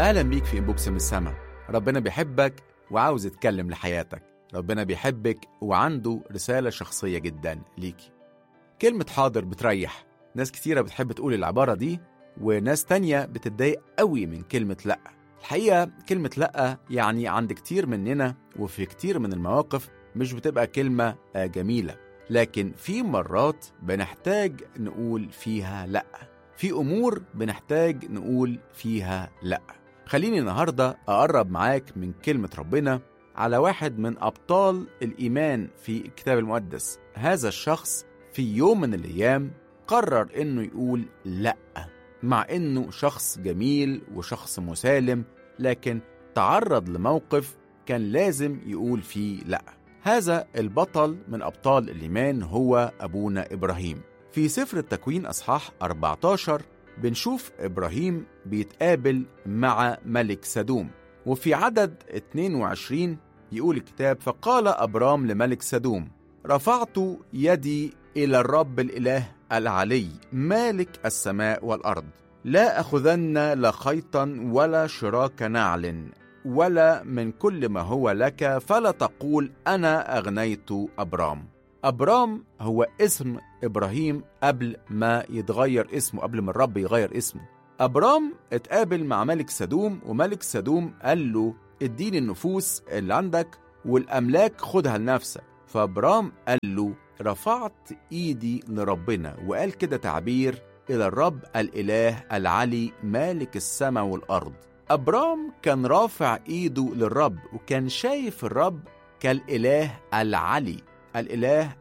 اهلا بيك في انبوكس من السما ربنا بيحبك وعاوز يتكلم لحياتك ربنا بيحبك وعنده رسالة شخصية جدا ليكي كلمة حاضر بتريح ناس كتيرة بتحب تقول العبارة دي وناس تانية بتتضايق قوي من كلمة لأ الحقيقة كلمة لأ يعني عند كتير مننا وفي كتير من المواقف مش بتبقى كلمة آه، جميلة لكن في مرات بنحتاج نقول فيها لأ في أمور بنحتاج نقول فيها لأ خليني النهاردة أقرب معاك من كلمة ربنا على واحد من أبطال الإيمان في الكتاب المقدس هذا الشخص في يوم من الأيام قرر إنه يقول لأ مع إنه شخص جميل وشخص مسالم لكن تعرض لموقف كان لازم يقول فيه لأ هذا البطل من أبطال الإيمان هو أبونا إبراهيم في سفر التكوين أصحاح 14 بنشوف إبراهيم بيتقابل مع ملك سدوم وفي عدد 22 يقول الكتاب فقال أبرام لملك سدوم رفعت يدي إلى الرب الإله العلي مالك السماء والأرض لا أخذن لا خيطا ولا شراك نعل ولا من كل ما هو لك فلا تقول أنا أغنيت أبرام أبرام هو اسم إبراهيم قبل ما يتغير اسمه قبل ما الرب يغير اسمه أبرام اتقابل مع ملك سدوم وملك سدوم قال له اديني النفوس اللي عندك والأملاك خدها لنفسك فأبرام قال له رفعت إيدي لربنا وقال كده تعبير إلى الرب الإله العلي مالك السماء والأرض أبرام كان رافع إيده للرب وكان شايف الرب كالإله العلي الإله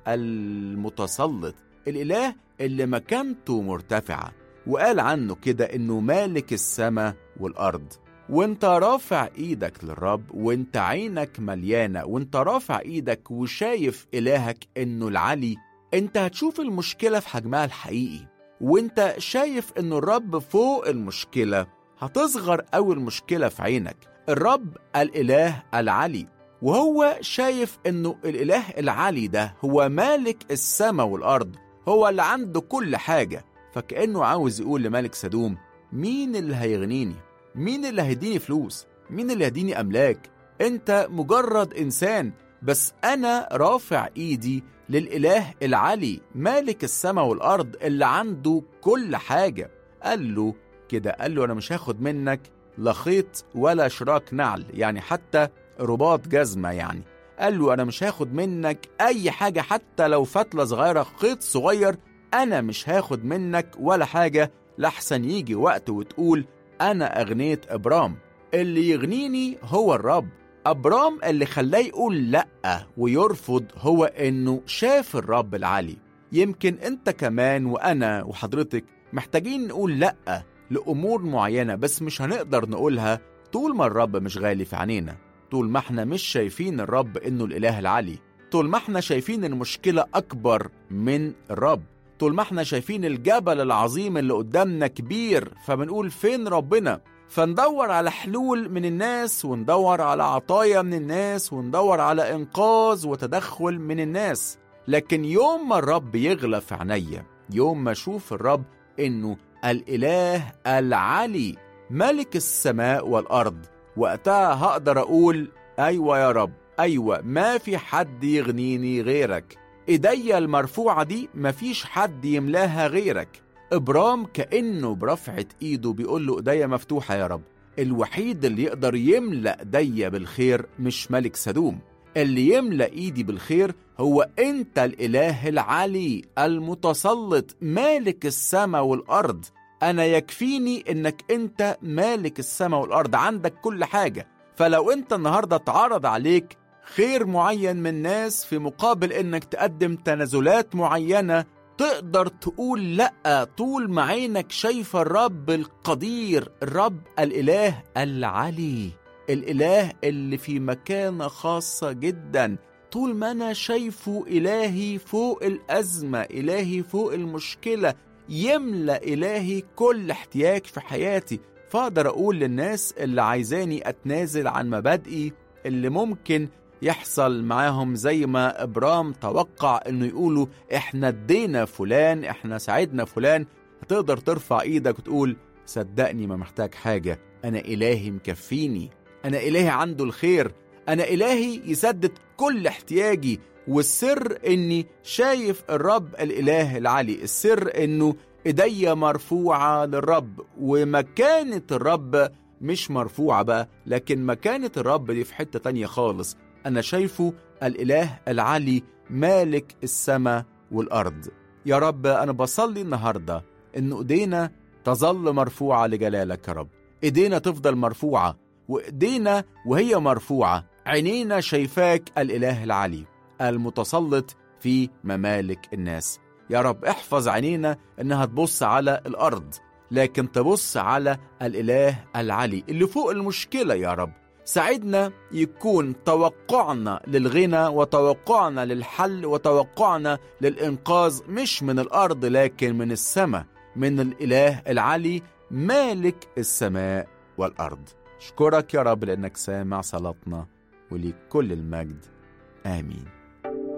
المتسلط الإله اللي مكانته مرتفعة وقال عنه كده إنه مالك السماء والأرض وانت رافع ايدك للرب وانت عينك مليانة وانت رافع ايدك وشايف إلهك إنه العلي انت هتشوف المشكلة في حجمها الحقيقي وانت شايف إنه الرب فوق المشكلة هتصغر أوي المشكلة في عينك الرب الإله العلي وهو شايف إنه الإله العلي ده هو مالك السماء والأرض هو اللي عنده كل حاجة فكأنه عاوز يقول لملك سدوم مين اللي هيغنيني مين اللي هيديني فلوس مين اللي هيديني أملاك أنت مجرد إنسان بس أنا رافع إيدي للإله العلي مالك السماء والأرض اللي عنده كل حاجة قال له كده قال له أنا مش هاخد منك لا خيط ولا شراك نعل يعني حتى رباط جزمة يعني قال له أنا مش هاخد منك أي حاجة حتى لو فتلة صغيرة خيط صغير أنا مش هاخد منك ولا حاجة لحسن يجي وقت وتقول أنا أغنيت إبرام اللي يغنيني هو الرب أبرام اللي خلاه يقول لأ ويرفض هو إنه شاف الرب العلي يمكن أنت كمان وأنا وحضرتك محتاجين نقول لأ لأمور معينة بس مش هنقدر نقولها طول ما الرب مش غالي في عينينا طول ما احنا مش شايفين الرب إنه الإله العلي طول ما احنا شايفين المشكلة أكبر من الرب طول ما احنا شايفين الجبل العظيم اللي قدامنا كبير فبنقول فين ربنا فندور على حلول من الناس وندور على عطايا من الناس وندور على إنقاذ وتدخل من الناس لكن يوم ما الرب يغلى في عينيا يوم ما أشوف الرب إنه الإله العلي ملك السماء والأرض وقتها هقدر أقول أيوة يا رب أيوة ما في حد يغنيني غيرك ايديا المرفوعة دي مفيش حد يملاها غيرك إبرام كأنه برفعة إيده بيقول له إيديا مفتوحة يا رب الوحيد اللي يقدر يملأ إيديا بالخير مش ملك سدوم اللي يملأ إيدي بالخير هو أنت الإله العلي المتسلط مالك السماء والأرض أنا يكفيني إنك أنت مالك السماء والأرض عندك كل حاجة فلو أنت النهاردة اتعرض عليك خير معين من ناس في مقابل انك تقدم تنازلات معينه تقدر تقول لا طول ما عينك شايفه الرب القدير الرب الاله العلي الاله اللي في مكانه خاصه جدا طول ما انا شايفه الهي فوق الازمه الهي فوق المشكله يملا الهي كل احتياج في حياتي فاقدر اقول للناس اللي عايزاني اتنازل عن مبادئي اللي ممكن يحصل معاهم زي ما ابرام توقع انه يقولوا احنا ادينا فلان احنا ساعدنا فلان هتقدر ترفع ايدك وتقول صدقني ما محتاج حاجة أنا إلهي مكفيني أنا إلهي عنده الخير أنا إلهي يسدد كل احتياجي والسر إني شايف الرب الإله العلي السر إنه إيديا مرفوعة للرب ومكانة الرب مش مرفوعة بقى لكن مكانة الرب دي في حتة تانية خالص أنا شايفه الإله العلي مالك السماء والأرض يا رب أنا بصلي النهاردة إن إيدينا تظل مرفوعة لجلالك يا رب إيدينا تفضل مرفوعة وإيدينا وهي مرفوعة عينينا شايفاك الإله العلي المتسلط في ممالك الناس يا رب احفظ عينينا إنها تبص على الأرض لكن تبص على الإله العلي اللي فوق المشكلة يا رب ساعدنا يكون توقعنا للغنى وتوقعنا للحل وتوقعنا للإنقاذ مش من الأرض لكن من السماء من الإله العلي مالك السماء والأرض اشكرك يا رب لأنك سامع صلاتنا وليك كل المجد آمين